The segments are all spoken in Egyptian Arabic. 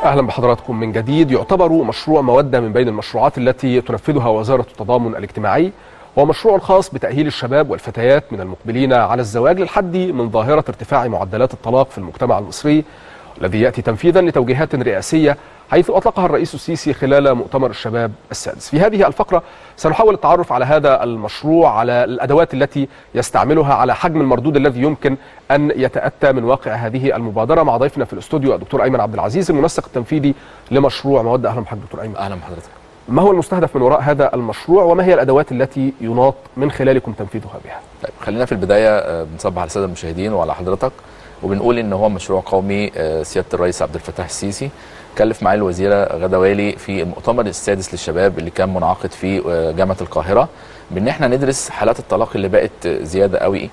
اهلا بحضراتكم من جديد يعتبر مشروع موده من بين المشروعات التي تنفذها وزاره التضامن الاجتماعي هو مشروع خاص بتاهيل الشباب والفتيات من المقبلين على الزواج للحد من ظاهره ارتفاع معدلات الطلاق في المجتمع المصري الذي ياتي تنفيذا لتوجيهات رئاسيه حيث اطلقها الرئيس السيسي خلال مؤتمر الشباب السادس. في هذه الفقره سنحاول التعرف على هذا المشروع على الادوات التي يستعملها على حجم المردود الذي يمكن ان يتاتى من واقع هذه المبادره مع ضيفنا في الاستوديو الدكتور ايمن عبد العزيز المنسق التنفيذي لمشروع موده اهلا بحضرتك دكتور ايمن. اهلا بحضرتك. ما هو المستهدف من وراء هذا المشروع وما هي الادوات التي يناط من خلالكم تنفيذها بها؟ طيب خلينا في البدايه بنصبح على الساده المشاهدين وعلى حضرتك وبنقول ان هو مشروع قومي سياده الرئيس عبد الفتاح السيسي كلف معالي الوزيره غدا والي في المؤتمر السادس للشباب اللي كان منعقد في جامعه القاهره بان احنا ندرس حالات الطلاق اللي بقت زياده قوي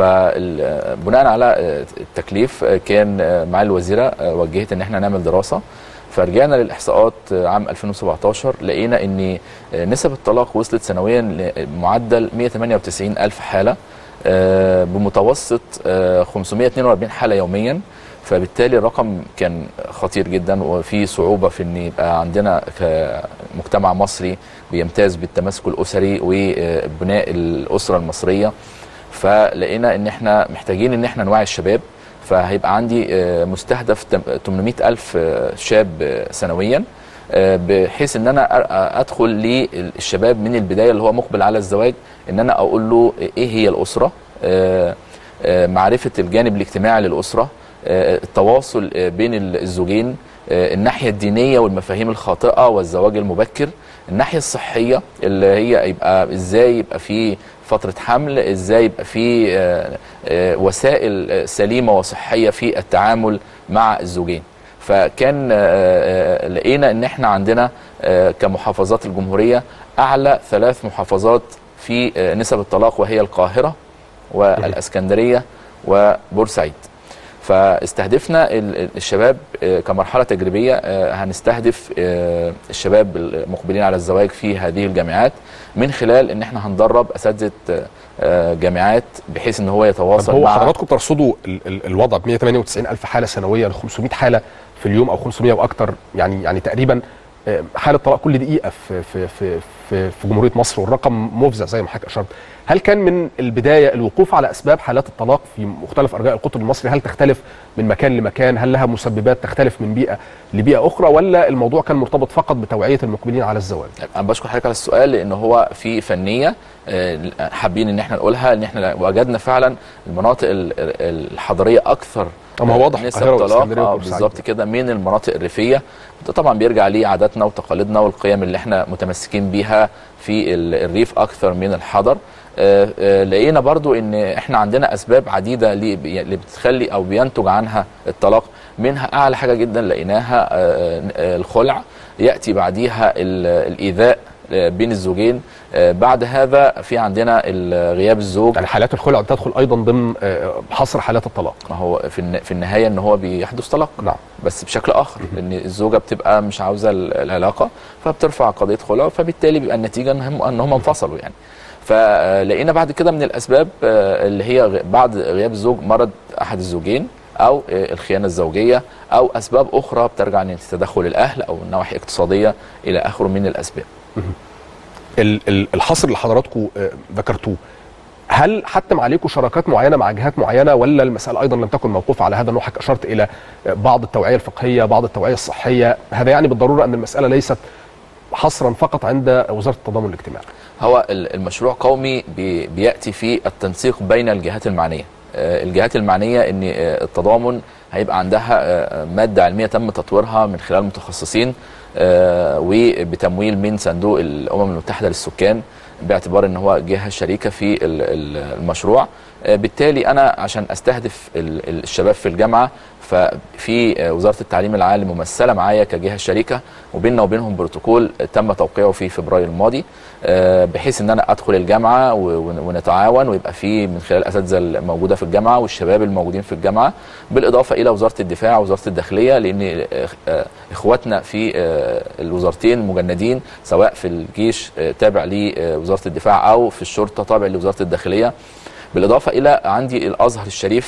فبناء على التكليف كان معالي الوزيره وجهت ان احنا نعمل دراسه فرجعنا للاحصاءات عام 2017 لقينا ان نسب الطلاق وصلت سنويا لمعدل 198 الف حاله بمتوسط 542 حاله يوميا فبالتالي الرقم كان خطير جدا وفي صعوبه في ان يبقى عندنا كمجتمع مصري بيمتاز بالتماسك الاسري وبناء الاسره المصريه فلقينا ان احنا محتاجين ان احنا نوعي الشباب فهيبقى عندي مستهدف 800 ألف شاب سنويا بحيث ان انا ادخل للشباب من البدايه اللي هو مقبل على الزواج ان انا اقول له ايه هي الاسره معرفه الجانب الاجتماعي للاسره التواصل بين الزوجين الناحيه الدينيه والمفاهيم الخاطئه والزواج المبكر الناحيه الصحيه اللي هي يبقى ازاي يبقى في فتره حمل ازاي يبقى في وسائل سليمه وصحيه في التعامل مع الزوجين فكان لقينا ان احنا عندنا كمحافظات الجمهوريه اعلى ثلاث محافظات في نسب الطلاق وهي القاهره والاسكندريه وبورسعيد فاستهدفنا الشباب كمرحله تجريبيه هنستهدف الشباب المقبلين على الزواج في هذه الجامعات من خلال ان احنا هندرب اساتذه جامعات بحيث ان هو يتواصل هو مع حضراتكم ترصدوا ال ال الوضع ب 198 الف حاله سنويا ل 500 حاله في اليوم او 500 واكثر يعني يعني تقريبا حاله طلاق كل دقيقه في في في في, في جمهوريه مصر والرقم مفزع زي ما حضرتك اشرت هل كان من البدايه الوقوف على اسباب حالات الطلاق في مختلف ارجاء القطر المصري هل تختلف من مكان لمكان هل لها مسببات تختلف من بيئه لبيئه اخرى ولا الموضوع كان مرتبط فقط بتوعيه المقبلين على الزواج انا بشكر حضرتك على السؤال لان هو في فنيه حابين ان احنا نقولها ان احنا وجدنا فعلا المناطق الحضريه اكثر اما واضح نسب طلاق بالظبط كده من المناطق الريفيه ده طبعا بيرجع لعاداتنا وتقاليدنا والقيم اللي احنا متمسكين بيها في الريف اكثر من الحضر لقينا برضو ان احنا عندنا اسباب عديده اللي بتخلي او بينتج عنها الطلاق منها اعلى حاجه جدا لقيناها الخلع ياتي بعديها الايذاء بين الزوجين بعد هذا في عندنا غياب الزوج يعني حالات الخلع تدخل ايضا ضمن حصر حالات الطلاق ما هو في في النهايه ان هو بيحدث طلاق نعم بس بشكل اخر لان الزوجه بتبقى مش عاوزه العلاقه فبترفع قضيه خلع فبالتالي بيبقى النتيجه ان هم ان هم انفصلوا يعني فلقينا بعد كده من الاسباب اللي هي بعد غياب الزوج مرض احد الزوجين او الخيانه الزوجيه او اسباب اخرى بترجع لتدخل الاهل او نواحي اقتصاديه الى اخره من الاسباب. الحصر اللي حضراتكم ذكرتوه هل حتم عليكم شراكات معينه مع جهات معينه ولا المساله ايضا لم تكن موقوفه على هذا النوع حضرتك اشرت الى بعض التوعيه الفقهيه بعض التوعيه الصحيه هذا يعني بالضروره ان المساله ليست حصرا فقط عند وزاره التضامن الاجتماعي هو المشروع قومي بياتي في التنسيق بين الجهات المعنيه الجهات المعنيه ان التضامن هيبقى عندها ماده علميه تم تطويرها من خلال متخصصين وبتمويل من صندوق الامم المتحده للسكان باعتبار ان هو جهه شريكه في المشروع بالتالي انا عشان استهدف الشباب في الجامعه ففي وزاره التعليم العالي ممثله معايا كجهه شريكه وبيننا وبينهم بروتوكول تم توقيعه في فبراير الماضي بحيث ان انا ادخل الجامعه ونتعاون ويبقى في من خلال الاساتذه الموجوده في الجامعه والشباب الموجودين في الجامعه بالاضافه الى وزاره الدفاع ووزاره الداخليه لان اخواتنا في الوزارتين مجندين سواء في الجيش تابع لوزاره الدفاع او في الشرطه تابع لوزاره الداخليه بالاضافه الى عندي الازهر الشريف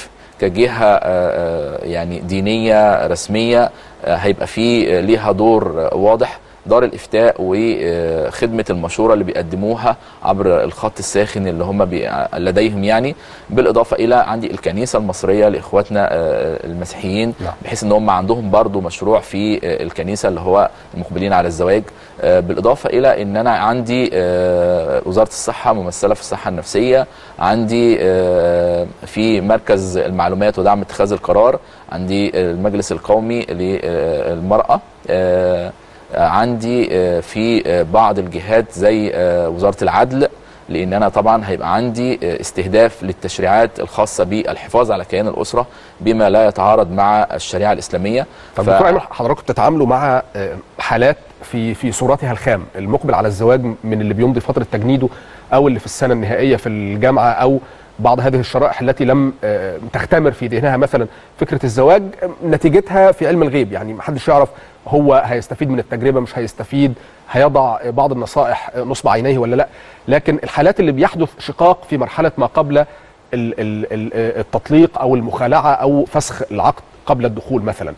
كجهه آه، آه، يعني دينيه رسميه آه، هيبقى في آه، ليها دور آه، واضح دار الافتاء وخدمه المشوره اللي بيقدموها عبر الخط الساخن اللي هم بي لديهم يعني بالاضافه الى عندي الكنيسه المصريه لاخواتنا آه، المسيحيين نعم. بحيث ان هم عندهم برضو مشروع في آه، الكنيسه اللي هو المقبلين على الزواج آه، بالاضافه الى ان انا عندي آه، وزاره الصحه ممثله في الصحه النفسيه عندي آه، في مركز المعلومات ودعم اتخاذ القرار عندي المجلس القومي للمراه آه، آه، عندي آه، في آه، بعض الجهات زي آه، وزاره العدل لان انا طبعا هيبقى عندي آه، استهداف للتشريعات الخاصه بالحفاظ على كيان الاسره بما لا يتعارض مع الشريعه الاسلاميه طب ف- دكتور ايمن حضراتكم بتتعاملوا مع آه، حالات في في صورتها الخام المقبل على الزواج من اللي بيمضي فتره تجنيده او اللي في السنه النهائيه في الجامعه او بعض هذه الشرائح التي لم آه، تختمر في ذهنها مثلا فكره الزواج آه، نتيجتها في علم الغيب يعني محدش يعرف هو هيستفيد من التجربه مش هيستفيد هيضع آه، بعض النصائح آه، نصب عينيه ولا لا لكن الحالات اللي بيحدث شقاق في مرحله ما قبل ال- ال- ال- آه، التطليق او المخالعه او فسخ العقد قبل الدخول مثلا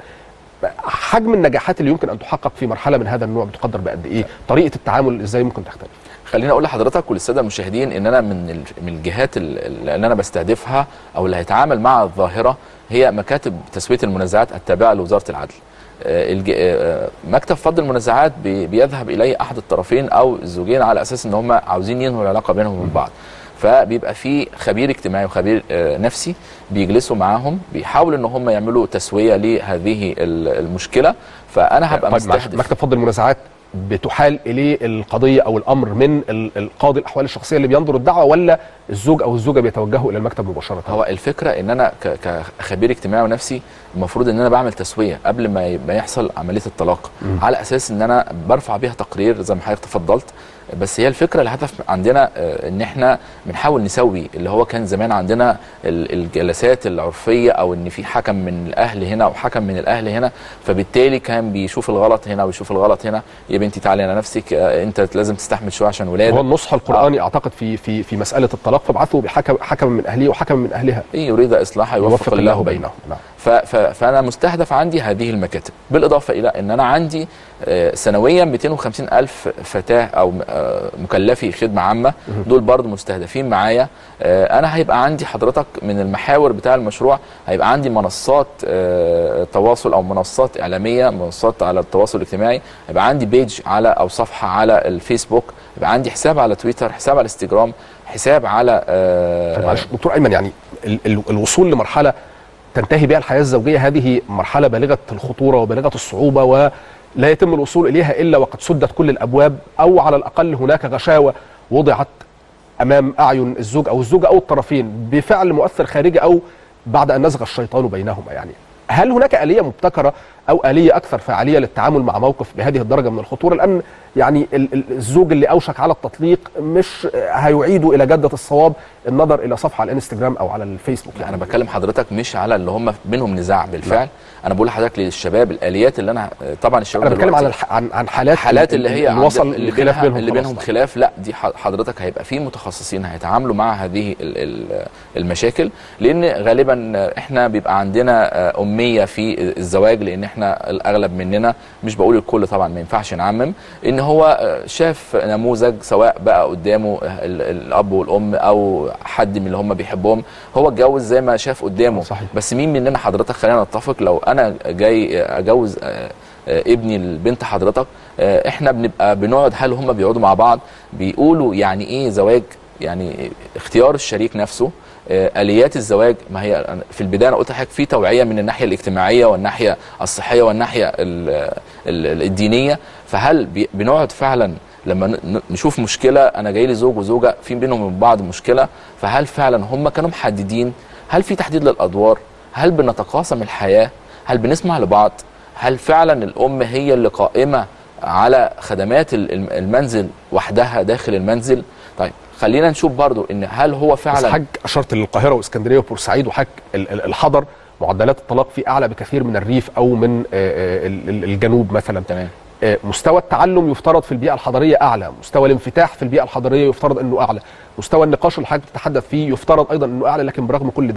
حجم النجاحات اللي يمكن ان تحقق في مرحله من هذا النوع بتقدر بقد ايه؟ طريقه التعامل ازاي ممكن تختلف؟ خليني اقول لحضرتك وللساده المشاهدين ان انا من ال- من الجهات ال- اللي انا بستهدفها او اللي هيتعامل مع الظاهره هي مكاتب تسويه المنازعات التابعه لوزاره العدل. آه، الج- آه، مكتب فض المنازعات بي- بيذهب اليه احد الطرفين او الزوجين على اساس ان هم عاوزين ينهوا العلاقه بينهم وبين بعض. فبيبقى في خبير اجتماعي وخبير آه، نفسي بيجلسوا معاهم بيحاولوا ان هم يعملوا تسويه لهذه ال- المشكله فانا هبقى طيب معلش، مستهدف مكتب فض المنازعات بتحال اليه القضيه او الامر من ال- القاضي الاحوال الشخصيه اللي بينظر الدعوه ولا الزوج او الزوجه بيتوجهوا الى المكتب مباشره؟ هو الفكره ان انا ك- كخبير اجتماعي ونفسي المفروض ان انا بعمل تسويه قبل ما ي- ما يحصل عمليه الطلاق مم. على اساس ان انا برفع بيها تقرير زي ما حضرتك تفضلت بس هي الفكره الهدف عندنا آه، ان احنا بنحاول نسوي اللي هو كان زمان عندنا ال- الجلسات العرفيه او ان في حكم من الاهل هنا وحكم من الاهل هنا فبالتالي كان بيشوف الغلط هنا ويشوف الغلط هنا يا بنتي تعالي على نفسك آه، انت لازم تستحمل شويه عشان ولادك هو النصح القراني اعتقد في في في مساله الطلاق فابعثوا بحكم حكم من اهله وحكم من اهلها إن يريد اصلاحا يوفق الله بينهم نعم ف- ف- فانا مستهدف عندي هذه المكاتب بالاضافه الى ان انا عندي آه، سنويا 250 الف فتاه او آه، مكلفي خدمه عامه دول برضو مستهدفين معايا آه، انا هيبقى عندي حضرتك من المحاور بتاع المشروع هيبقى عندي منصات آه، تواصل او منصات اعلاميه منصات على التواصل الاجتماعي هيبقى عندي بيج على او صفحه على الفيسبوك هيبقى عندي حساب على تويتر حساب على انستجرام حساب على آه، طب معلش دكتور ايمن يعني ال ال الوصول لمرحله تنتهي بها الحياه الزوجيه هذه مرحله بالغه الخطوره وبالغه الصعوبه ولا يتم الوصول اليها الا وقد سدت كل الابواب او على الاقل هناك غشاوه وضعت امام اعين الزوج او الزوجه او الطرفين بفعل مؤثر خارجي او بعد ان نزغ الشيطان بينهما يعني هل هناك آلية مبتكرة أو آلية أكثر فعالية للتعامل مع موقف بهذه الدرجة من الخطورة لأن يعني ال- ال- الزوج اللي أوشك على التطليق مش هيعيد إلى جدة الصواب النظر إلى صفحة على الانستجرام أو على الفيسبوك لا انا بكلم حضرتك مش على اللي هم بينهم نزاع بالفعل انا بقول لحضرتك للشباب الاليات اللي انا طبعا الشباب أنا بتكلم عن دلوقتي الح... عن عن حالات حالات اللي هي اللي عند- وصل اللي الخلاف بينها بينهم اللي خلاص بينهم بقى. خلاف لا دي ح- حضرتك هيبقى في متخصصين هيتعاملوا مع هذه ال- ال- المشاكل لان غالبا احنا بيبقى عندنا آه، اميه في الزواج لان احنا الاغلب مننا مش بقول الكل طبعا ما ينفعش نعمم ان هو آه، شاف نموذج سواء بقى قدامه ال- الاب والام او حد من اللي هم بيحبهم هو اتجوز زي ما شاف قدامه صحيح. بس مين مننا حضرتك خلينا نتفق لو انا جاي اجوز آه، آه، ابني البنت حضرتك آه، احنا بنبقى بنقعد هل هم بيقعدوا مع بعض بيقولوا يعني ايه زواج يعني اختيار الشريك نفسه آه، اليات الزواج ما هي أنا- في البدايه انا قلت لحضرتك في توعيه من الناحيه الاجتماعيه والناحيه الصحيه والناحيه ال- ال- الدينيه فهل بي- بنقعد فعلا لما ن- ن- نشوف مشكله انا جاي لي زوج وزوجه في بينهم وبين بعض مشكله فهل فعلا هم كانوا محددين هل في تحديد للادوار هل بنتقاسم الحياه هل بنسمع لبعض هل فعلا الام هي اللي قائمه على خدمات ال- الم- المنزل وحدها داخل المنزل طيب خلينا نشوف برضو ان هل هو بس فعلا حج أشرت للقاهرة واسكندرية وبورسعيد وحج ال- ال- الحضر معدلات الطلاق فيه أعلى بكثير من الريف أو من آه، آه، ال- ال- الجنوب مثلا تمام آه، مستوى التعلم يفترض في البيئة الحضرية أعلى مستوى الانفتاح في البيئة الحضرية يفترض أنه أعلى مستوى النقاش اللي حضرتك بتتحدث فيه يفترض أيضا أنه أعلى لكن برغم كل ده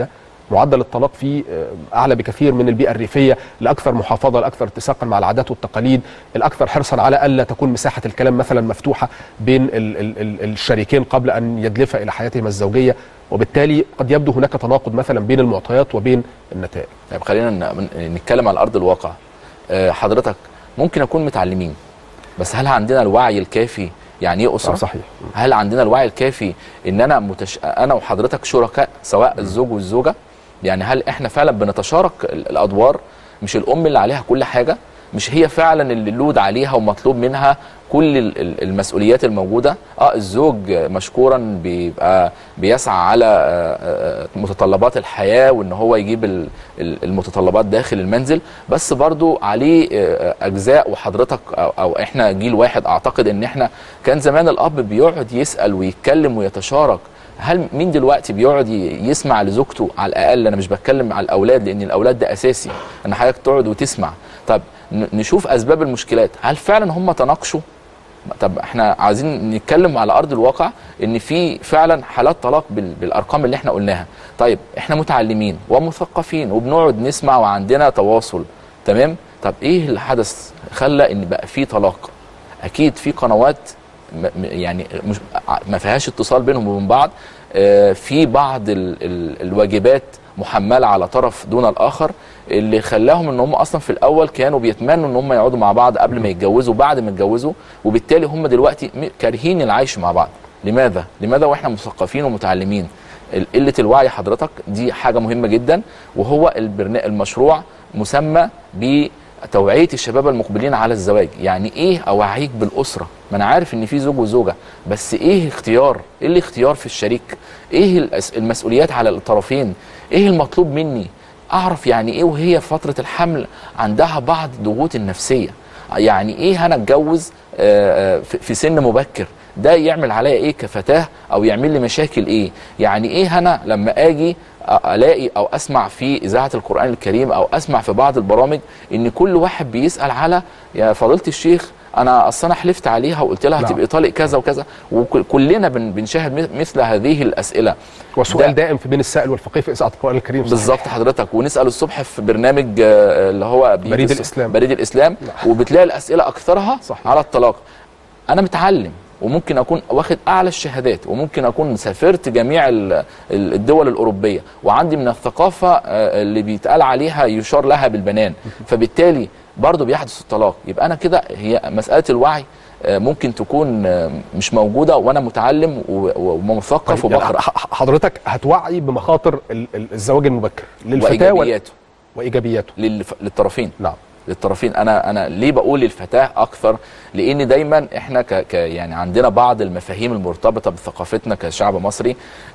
معدل الطلاق فيه آه، اعلى بكثير من البيئه الريفيه الاكثر محافظه الاكثر اتساقا مع العادات والتقاليد الاكثر حرصا على الا تكون مساحه الكلام مثلا مفتوحه بين ال ال ال الشريكين قبل ان يدلف الى حياتهما الزوجيه وبالتالي قد يبدو هناك تناقض مثلا بين المعطيات وبين النتائج طيب خلينا ن- نتكلم على ارض الواقع آه، حضرتك ممكن اكون متعلمين بس هل عندنا الوعي الكافي يعني ايه اسره آه، صحيح هل عندنا الوعي الكافي ان انا متش... انا وحضرتك شركاء سواء الزوج والزوجه يعني هل احنا فعلا بنتشارك ال- الادوار مش الام اللي عليها كل حاجه مش هي فعلا اللي اللود عليها ومطلوب منها كل ال- ال- المسؤوليات الموجوده اه الزوج مشكورا بيبقى بيسعى على آه، آه، متطلبات الحياه وان هو يجيب ال- ال- المتطلبات داخل المنزل بس برضو عليه آه، اجزاء وحضرتك او, أو احنا جيل واحد اعتقد ان احنا كان زمان الاب بيقعد يسال ويتكلم ويتشارك هل مين دلوقتي بيقعد ي- يسمع لزوجته على الاقل انا مش بتكلم على الاولاد لان الاولاد ده اساسي ان حضرتك تقعد وتسمع طب ن- نشوف اسباب المشكلات هل فعلا هم تناقشوا طب احنا عايزين نتكلم على ارض الواقع ان في فعلا حالات طلاق بال- بالارقام اللي احنا قلناها طيب احنا متعلمين ومثقفين وبنقعد نسمع وعندنا تواصل تمام طب ايه اللي حدث خلى ان بقى في طلاق اكيد في قنوات م- م- يعني مش ما فيهاش اتصال بينهم وبين بعض آه، في بعض ال ال الواجبات محمله على طرف دون الاخر اللي خلاهم ان هم اصلا في الاول كانوا بيتمنوا ان هم يقعدوا مع بعض قبل ما يتجوزوا بعد ما يتجوزوا وبالتالي هم دلوقتي م- كارهين العيش مع بعض لماذا لماذا واحنا مثقفين ومتعلمين ال- قله الوعي حضرتك دي حاجه مهمه جدا وهو البرنا... المشروع مسمى بتوعيه الشباب المقبلين على الزواج يعني ايه اوعيك بالاسره ما انا عارف ان في زوج وزوجه بس ايه اختيار ايه الاختيار في الشريك ايه الأس- المسؤوليات على الطرفين ايه المطلوب مني اعرف يعني ايه وهي في فتره الحمل عندها بعض الضغوط النفسيه يعني ايه انا اتجوز آه، آه، في في سن مبكر ده يعمل عليا ايه كفتاه او يعمل لي مشاكل ايه يعني ايه انا لما اجي أ- الاقي او اسمع في اذاعه القران الكريم او اسمع في بعض البرامج ان كل واحد بيسال على يا فضيله الشيخ انا اصل انا حلفت عليها وقلت لها نعم. هتبقي طالق كذا وكذا وكلنا بنشاهد مث- مثل هذه الاسئله وسؤال ده- دائم في بين السائل والفقيه في اذاعه القران الكريم صحيح. بالظبط حضرتك ونسال الصبح في برنامج آه، اللي هو بيجي بريد الص- الإسلام. بريد الاسلام نعم. وبتلاقي الاسئله اكثرها صحيح. على الطلاق انا متعلم وممكن اكون واخد اعلى الشهادات وممكن اكون سافرت جميع ال- ال- الدول الاوروبيه وعندي من الثقافه آه، اللي بيتقال عليها يشار لها بالبنان فبالتالي برضه بيحدث الطلاق يبقى انا كده هي مساله الوعي آه، ممكن تكون آه، مش موجوده وانا متعلم و- و- ومثقف طيب، يعني وبقرا ح- ح- حضرتك هتوعي بمخاطر ال- ال- الزواج المبكر للفتاه وال- وايجابياته وايجابياته للف- للطرفين نعم للطرفين انا انا ليه بقول للفتاه اكثر لان دايما احنا ك ك يعني عندنا بعض المفاهيم المرتبطه بثقافتنا كشعب مصري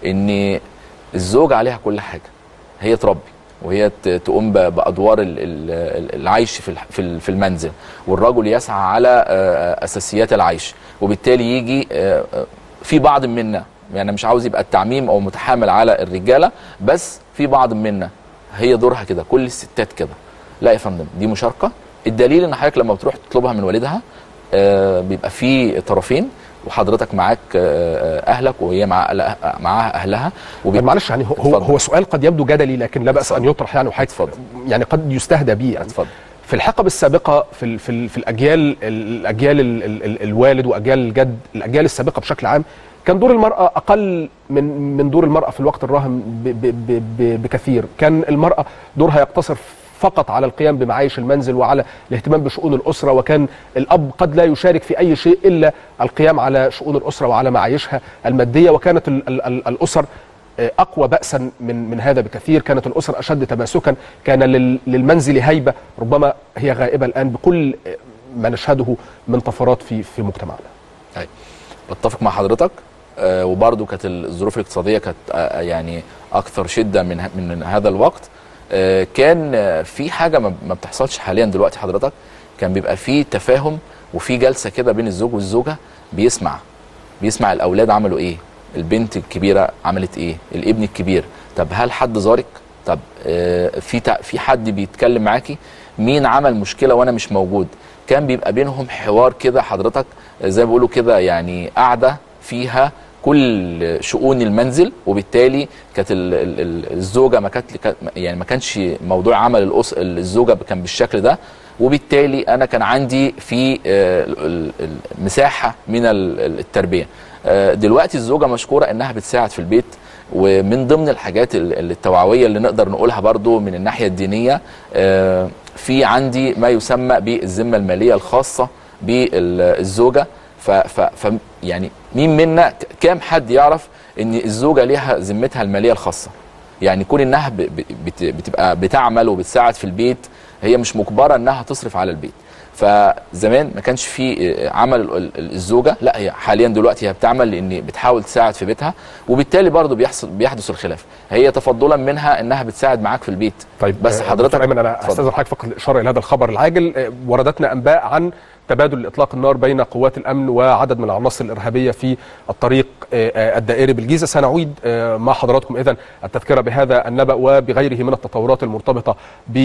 ان الزوج عليها كل حاجه هي تربي وهي ت- تقوم ب- بادوار ال- ال- العيش في الح- في ال- في المنزل والرجل يسعى على آه، اساسيات العيش وبالتالي يجي آه، آه، في بعض منا يعني مش عاوز يبقى التعميم او متحامل على الرجاله بس في بعض منا هي دورها كده كل الستات كده لا يا فندم دي مشاركه الدليل ان حضرتك لما بتروح تطلبها من والدها آه، بيبقى في طرفين وحضرتك معاك آه، آه، اهلك وهي مع أهلها- معاها اهلها طيب وبيبقى معلش يعني هو هو, اتفضل. هو سؤال قد يبدو جدلي لكن لا باس ان اتفضل. يطرح يعني وحضرتك اتفضل. يعني قد يستهدى به يعني اتفضل في الحقب السابقه في ال في, ال في الاجيال الاجيال ال ال ال الوالد واجيال الجد الاجيال السابقه بشكل عام كان دور المراه اقل من من دور المراه في الوقت الراهن ب ب ب ب بكثير كان المراه دورها يقتصر فقط على القيام بمعايش المنزل وعلى الاهتمام بشؤون الاسره وكان الاب قد لا يشارك في اي شيء الا القيام على شؤون الاسره وعلى معايشها الماديه وكانت ال ال ال الاسر اقوى باسا من من هذا بكثير كانت الاسر اشد تماسكا كان لل- للمنزل هيبه ربما هي غائبه الان بكل ما نشهده من طفرات في في مجتمعنا طيب بتفق مع حضرتك آه وبرضه كانت الظروف الاقتصاديه كانت آه يعني اكثر شده من ه- من هذا الوقت آه كان آه في حاجه ما ما بتحصلش حاليا دلوقتي حضرتك كان بيبقى في تفاهم وفي جلسه كده بين الزوج والزوجه بيسمع بيسمع الاولاد عملوا ايه البنت الكبيره عملت ايه الابن الكبير طب هل حد زارك طب آه في تع- في حد بيتكلم معاكي مين عمل مشكله وانا مش موجود كان بيبقى بينهم حوار كده حضرتك آه، زي ما بيقولوا كده يعني قاعده فيها كل شؤون المنزل وبالتالي كانت ال- ال- ال- الزوجه ما كانت كانت- يعني ما كانش موضوع عمل الأس الزوجه كان بالشكل ده وبالتالي انا كان عندي في آه، ال- ال- المساحه من ال- ال- التربيه آه، دلوقتي الزوجه مشكوره انها بتساعد في البيت ومن ضمن الحاجات ال- ال- التوعويه اللي نقدر نقولها برضو من الناحيه الدينيه آه، في عندي ما يسمى بالذمه الماليه الخاصه بالزوجه ف, ف, ف يعني مين منا ك- كام حد يعرف ان الزوجه ليها ذمتها الماليه الخاصه يعني كون انها ب- ب- بت- بتبقى بتعمل وبتساعد في البيت هي مش مجبره انها تصرف على البيت فزمان ما كانش في آه، عمل ال- ال- الزوجه لا هي حاليا دلوقتي هي بتعمل لان بتحاول تساعد في بيتها وبالتالي برضه بيحصل بيحدث الخلاف هي تفضلا منها انها بتساعد معاك في البيت طيب بس آه، حضرتك دكتور ايمن انا اتفضل. استاذن حضرتك فقط الاشاره الى هذا الخبر العاجل آه، وردتنا انباء عن تبادل اطلاق النار بين قوات الامن وعدد من العناصر الارهابيه في الطريق آه، آه، الدائري بالجيزه سنعيد آه، مع حضراتكم اذا التذكره بهذا النبأ وبغيره من التطورات المرتبطه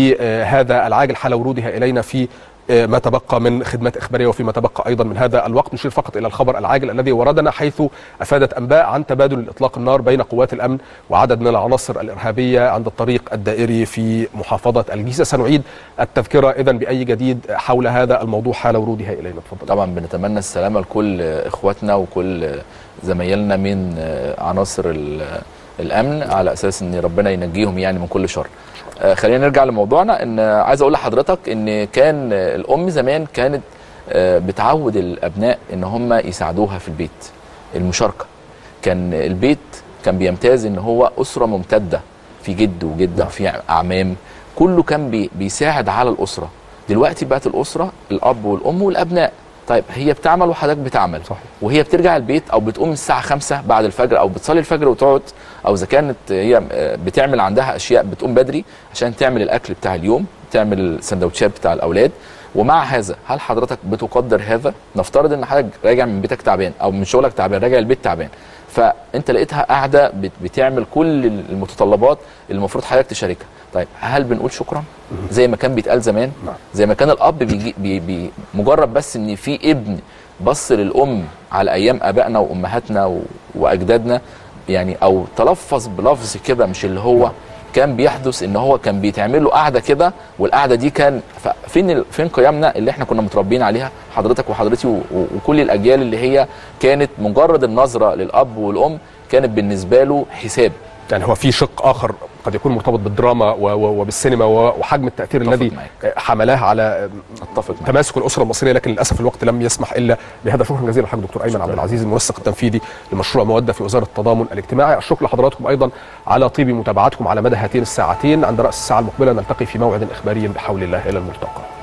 بهذا العاجل حال ورودها الينا في آه، ما تبقى من خدمات إخبارية وفيما تبقى أيضا من هذا الوقت نشير فقط إلى الخبر العاجل الذي وردنا حيث أفادت أنباء عن تبادل إطلاق النار بين قوات الأمن وعدد من العناصر الإرهابية عند الطريق الدائري في محافظة الجيزة سنعيد التذكرة إذا بأي جديد حول هذا الموضوع حال ورودها إلينا تفضل طبعا بنتمنى السلامه لكل اخواتنا وكل زمايلنا من عناصر ال- الامن على اساس ان ربنا ينجيهم يعني من كل شر آه، خلينا نرجع لموضوعنا ان عايز اقول لحضرتك ان كان الام زمان كانت آه، بتعود الابناء ان هم يساعدوها في البيت المشاركه كان البيت كان بيمتاز ان هو اسره ممتده في جد وجده في اعمام كله كان بي بيساعد على الاسره دلوقتي بقت الاسره الاب والام والابناء طيب هي بتعمل وحضرتك بتعمل صحيح. وهي بترجع البيت او بتقوم الساعه 5 بعد الفجر او بتصلي الفجر وتقعد او اذا كانت هي آه، بتعمل عندها اشياء بتقوم بدري عشان تعمل الاكل بتاع اليوم تعمل السندوتشات بتاع الاولاد ومع هذا هل حضرتك بتقدر هذا نفترض ان حضرتك راجع من بيتك تعبان او من شغلك تعبان راجع البيت تعبان فانت لقيتها قاعده بت- بتعمل كل المتطلبات اللي المفروض حضرتك تشاركها طيب هل بنقول شكرا زي ما كان بيتقال زمان نعم. زي ما كان الاب بيجي بي بي مجرد بس ان في ابن بص للام على ايام ابائنا وامهاتنا و- واجدادنا يعني او تلفظ بلفظ كده مش اللي هو كان بيحدث ان هو كان بيتعمل له قعده كده والقعده دي كان ف- فين ال- فين قيمنا اللي احنا كنا متربيين عليها حضرتك وحضرتي و- و- وكل الاجيال اللي هي كانت مجرد النظره للاب والام كانت بالنسبه له حساب يعني هو في شق آخر قد يكون مرتبط بالدراما و- و- وبالسينما و- وحجم التأثير أتفق الذي معاك. آه، حملاه على اتفق معاك تماسك الاسره المصريه لكن للاسف الوقت لم يسمح الا بهذا شكرا جزيلا لحضرتك دكتور ايمن شكراً. عبد العزيز المنسق التنفيذي لمشروع موده في وزاره التضامن الاجتماعي الشكر لحضراتكم ايضا على طيب متابعتكم على مدى هاتين الساعتين عند راس الساعه المقبله نلتقي في موعد اخباري بحول الله الى الملتقى